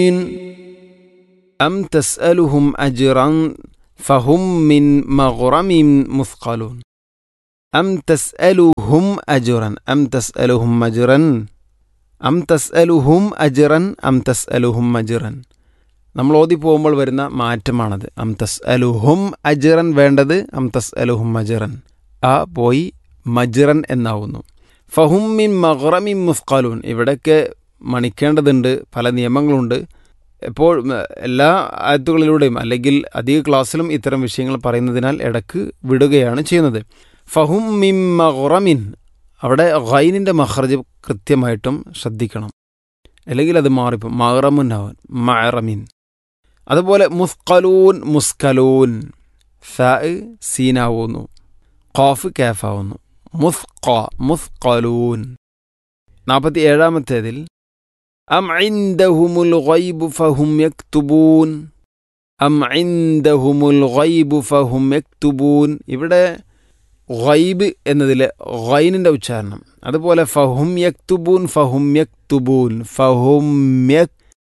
أم تسألهم أجرا فهم من مغرم مثقلون أم تسألهم أجرا أم تسألهم أجرا أم تسألهم أجرا أم تسألهم أجرا നമ്മൾ ഓതി പോകുമ്പോൾ വരുന്ന മാറ്റമാണത് അം തസ് അലുഹും അജിറൻ വേണ്ടത് അം തസ് അലുഹും അജിറൻ ആ പോയി മജിറൻ എന്നാവുന്നു ഫഹും മിൻ മഹ്റമിൻ മുസ്കാലൂൻ ഇവിടെയൊക്കെ മണിക്കേണ്ടതുണ്ട് പല നിയമങ്ങളുണ്ട് ഇപ്പോൾ ഉം, എല്ലാ ആയത്തുകളിലൂടെയും അല്ലെങ്കിൽ അധിക ക്ലാസ്സിലും ഇത്തരം വിഷയങ്ങൾ പറയുന്നതിനാൽ ഇടക്ക് വിടുകയാണ് ചെയ്യുന്നത് ഫഹും മിൻ മഹ്റമിൻ അവിടെ ഖൈനിൻ്റെ മഹ്റജ് കൃത്യമായിട്ടും ശ്രദ്ധിക്കണം അല്ലെങ്കിൽ അത് മാറിപ്പോൾ മഹ്റമുന്നാവാൻ മഹറമിൻ അതുപോലെ മുസ്കലൂൻ മുസ്കലൂൻ ഫ സീനാവുന്നു ഖാഫ് കാഫാവുന്നു മുസ്ക മുസ്കലൂൻ നാൽപ്പത്തി ഏഴാമത്തേതിൽ أم عندهم الغيب فهم يكتبون أم عندهم الغيب فهم يكتبون ഇവിടെ ഗൈബ് എന്നതിലെ ഗൈനിൻ്റെ ഉച്ചാരണം അതുപോലെ ഫഹും യക്തുബൂൻ ഫഹും യക്തുബൂൻ ഫഹും യക്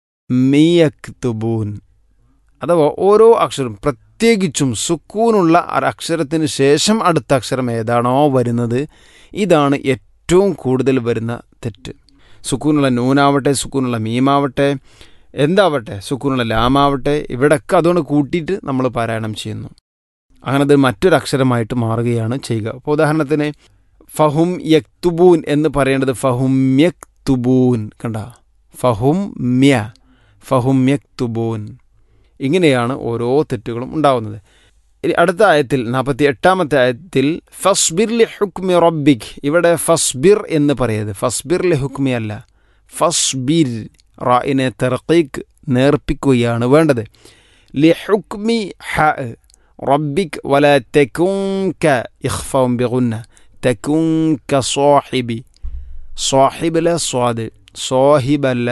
മിയക്തുബൂൻ അഥവാ ഓരോ അക്ഷരം പ്രത്യേകിച്ചും സുക്കൂനുള്ള ഒരു അക്ഷരത്തിന് ശേഷം അടുത്ത അക്ഷരം ഏതാണോ വരുന്നത് ഇതാണ് ഏറ്റവും കൂടുതൽ വരുന്ന തെറ്റ് സുക്കൂനുള്ള നൂനാവട്ടെ സുക്കൂനുള്ള മീമാവട്ടെ എന്താവട്ടെ സുക്കൂനുള്ള ലാമാവട്ടെ ഇവിടൊക്കെ അതുകൊണ്ട് കൂട്ടിയിട്ട് നമ്മൾ പാരായണം ചെയ്യുന്നു അങ്ങനെ അത് മറ്റൊരു അക്ഷരമായിട്ട് മാറുകയാണ് ചെയ്യുക അപ്പോൾ ഉദാഹരണത്തിന് ഫഹും യക്തുബൂൻ എന്ന് പറയേണ്ടത് ഫഹും യക്തുബൂൻ കണ്ട ഫഹും മ്യ ഫഹും യക്തുബൂൻ ഇങ്ങനെയാണ് ഓരോ തെറ്റുകളും ഉണ്ടാവുന്നത് ഇനി അടുത്ത ആയത്തിൽ നാൽപ്പത്തി എട്ടാമത്തെ ആയത്തിൽ ഫസ്ബിർ ലി ഹുക്മി റബ്ബിക് ഇവിടെ ഫസ്ബിർ എന്ന് പറയരുത് ഫസ്ബിർ ലി ഹുക്മി അല്ല ഫസ്ബിർ റായിനെ തെർക്കീക്ക് നേർപ്പിക്കുകയാണ് വേണ്ടത് ലി ഹുക്മി ഹ റബ്ബിക് വല തെക്കുങ്ക ഇഖ്ഫവും ബിഗുന്ന തെക്കുങ്ക സ്വാഹിബി സ്വാഹിബില സ്വാദ് സ്വാഹിബല്ല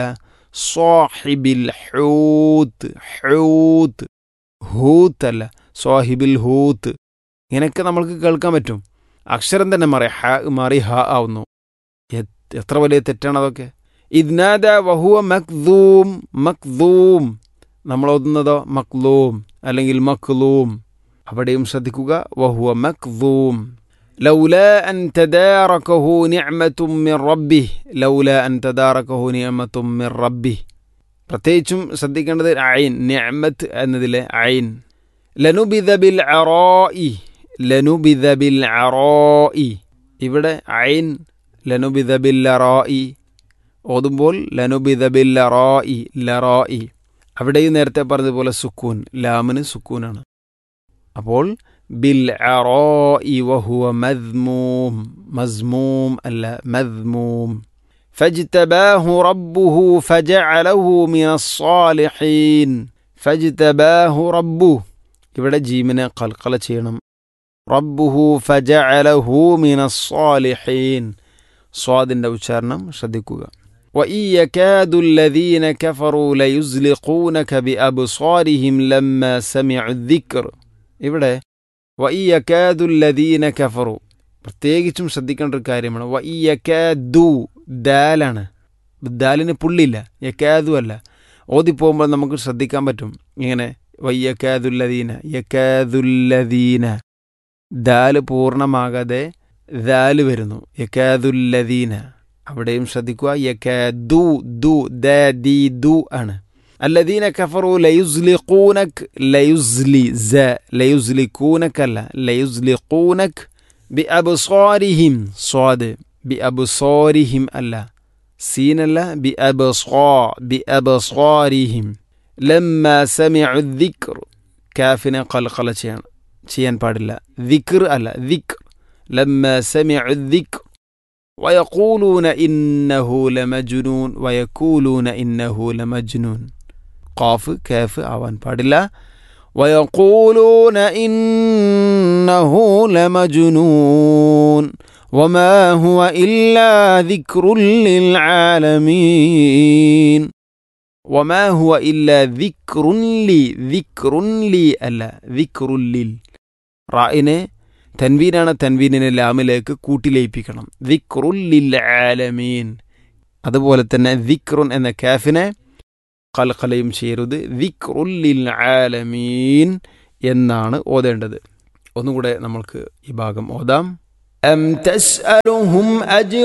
സ്വാഹിബിൽ ഹൂത്ത് ഹൂത്ത് ഹൂത്തല്ല സ്വാഹിബിൽ ഹൂത്ത് ഇങ്ങനെയൊക്കെ നമ്മൾക്ക് കേൾക്കാൻ പറ്റും അക്ഷരം തന്നെ മാറി ഹ മാറി ഹ ആവുന്നു എത്- എത്ര വലിയ തെറ്റാണ് അതൊക്കെ ഇദ്നാദ വഹുവ മക്ദൂം മക്ദൂം നമ്മൾ ഓതുന്നതോ മക്ലൂം അല്ലെങ്കിൽ മക്ലൂം അവിടെയും ശ്രദ്ധിക്കുക വഹുവ മക്ദൂം لولا أن تداركه نعمة من ربه لولا أن تداركه نعمة من ربه പ്രത്യേകിച്ചും ശ്രദ്ധിക്കേണ്ടത് അയിൻ നിഅമത്ത് എന്നതിലെ അയിൻ ലനുബിദ ബിൽ അറോഇ ലനുബിദ ബിൽ അറോഇ ഇവിടെ അയിൻ ലനുബിദ ബിൽ അറോഇ ഓതുമ്പോൾ ലനുബിദ ബിൽ അറോഇ ലറോഇ അവിടെയും നേരത്തെ പറഞ്ഞതുപോലെ സുക്കൂൻ ലാമിന് സുക്കൂനാണ് അപ്പോൾ ബിൽ അറോഇ വഹുവ മദ്മൂം മസ്മൂം അല്ല മദ്മൂം فاجتباه ربه فجعله من الصالحين فاجتباه ربه ഇവിടെ ജീമിനെ കൽക്കല ചെയ്യണം റബ്ബുഹു ഫജഅലഹു മിന സ്വാലിഹീൻ സ്വാദിൻ്റെ ഉച്ചാരണം ശ്രദ്ധിക്കുക وإن يكاد الذين كفروا ليزلقونك بأبصارهم لما سمعوا الذكر ഇവിടെ وإن يكاد الذين كفروا പ്രത്യേകിച്ചും ശ്രദ്ധിക്കേണ്ട ഒരു കാര്യമാണ് വ ഈ യക്കാദു ദാലാണ് ദാലിന് പുള്ളില്ല യക്കാദു അല്ല ഓതിപ്പോകുമ്പോൾ നമുക്ക് ശ്രദ്ധിക്കാൻ പറ്റും ഇങ്ങനെ വയ്യക്കാതുല്ലദീന യക്കാതുല്ലദീന ദാല് പൂർണ്ണമാകാതെ ദാല് വരുന്നു യക്കാതുല്ലദീന അവിടെയും ശ്രദ്ധിക്കുക യക്കാദു ദു ദ ദി ദു ആണ് الذين كفروا ليزلقونك ليزلي ز ليزلقونك لا ليزلقونك بأبصارهم صاد بأبصارهم ألا سين لا بأبصار بأبصارهم لما سمعوا الذكر كافنا قلقلة شيئا شيئا പാടില്ല ذكر ألا ذكر لما سمعوا الذكر ويقولون إنه لمجنون ويقولون إنه لمجنون قاف كاف آوان പാടില്ല ويقولون إنه لمجنون وما هو إلا ذكر للعالمين وما هو إلا ذكر لي ذكر لي ألا ذكر لل റായിനെ തൻവീനാണ് തൻവീനിനെ ലാമിലേക്ക് കൂട്ടിലയിപ്പിക്കണം ദിക്റുൽ ലിൽ ആലമീൻ അതുപോലെ തന്നെ ദിക്റുൻ എന്ന കാഫിനെ കൽക്കലയും ചെയ്യരുത് ദിക്റുല്ലിൽ ആലമീൻ എന്നാണ് ഓതേണ്ടത് ഒന്നുകൂടെ നമ്മൾക്ക് ഈ ഭാഗം ഓതാം أم تسألهم أجر